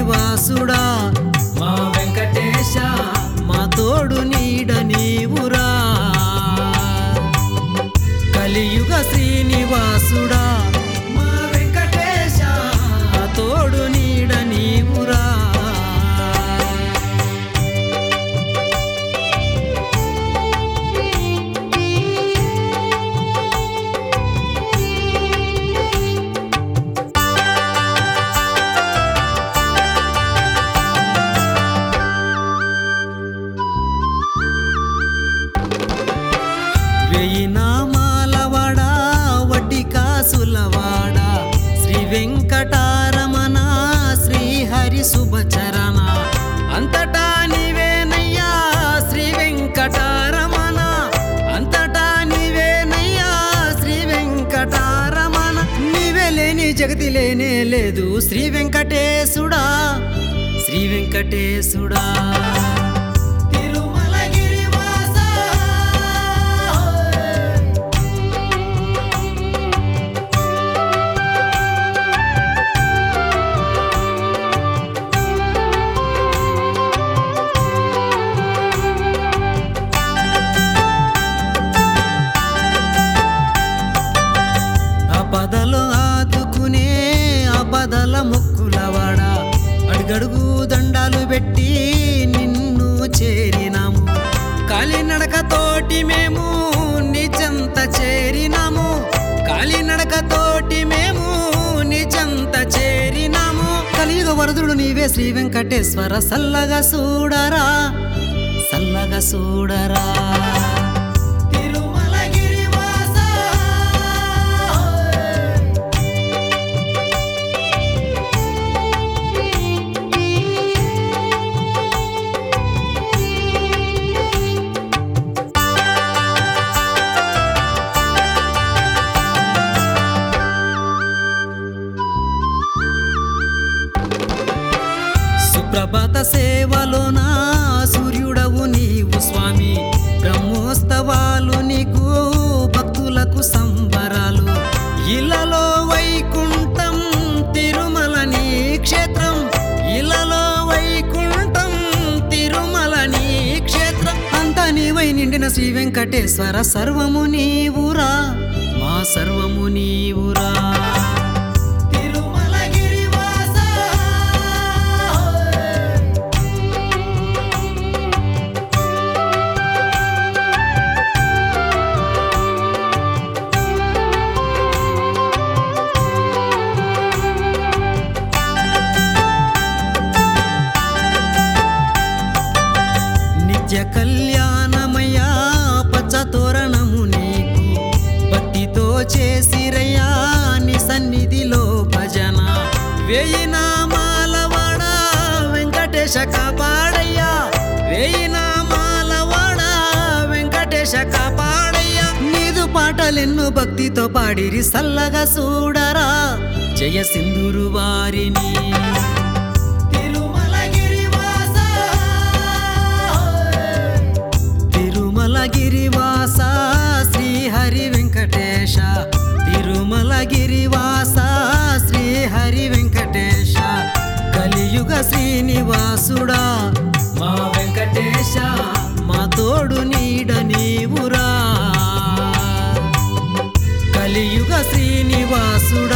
శ్రీనివాసుడా మా వెంకటేశ మా తోడు నీడ నీవురా కలియుగ శ్రీనివాసుడా మా వెంకటేశ మా తోడు నీడ నీవురా వెయ్యి నామాలవాడా వడ్డీ కాసులవాడా శ్రీ వెంకటారమణ శ్రీహరి శుభచరణ అంతటా నీవేనయ్యా శ్రీ వెంకటారమణ అంతటా నీవేనయ్యా శ్రీ వెంకటారమణ నీవే లేని జగతి లేనే లేదు శ్రీ వెంకటేశుడా శ్రీ వెంకటేశుడా తిరుమలగిరివాస ఆపదలు ఆదుకునే ఆపదల ముక్కులవాడా అడుగడుగు దండాలు పెట్టి నిన్ను చేరినాము కాలినడకతోటి మేము నిజంత చేరినాము కాలినడకతోటి మేము నిజంత చేరినాము కలియుగ వరదుడు నీవే శ్రీ వెంకటేశ్వర సల్లగా చూడరా సల్లగా చూడరా తిరుమలగిరివాస సుప్రభాత సేవలోన సూర్యుడవు నీవు స్వామి బ్రహ్మోత్సవాలు నీకు భక్తులకు సంబరాలు ఇలలో వైకుంఠం తిరుమల నీ క్షేత్రం ఇలలో వైకుంఠం తిరుమల నీ క్షేత్రం అంతా నీవై నిండిన శ్రీ వెంకటేశ్వర సర్వము నీవురా మా సర్వము నీవురా తిరుమలగిరివాస నిత్య కళ్యాణమయ్యా పచ్చ తోరణము నీకు భక్తితో చేసిరయ్యా నీ సన్నిధిలో భజన వేయి నామాలవాడా వెంకటేశ కాపాడయ్యా వేయి నామాలవాడా వెంకటేశ కాపాడయ్యా నీదు పాటలెన్నో భక్తితో పాడిరి సల్లగా చూడరా జయ సింధురు వారిని తిరుమలగిరివాస తిరుమలగిరివాస శ్రీహరి వెంకటేశ తిరుమలగిరివాస శ్రీహరి వెంకటేశ కలియుగ శ్రీనివాసుడా మా వెంకటేశ మా తోడు నీడ నీవురా కలియుగ శ్రీనివాసుడా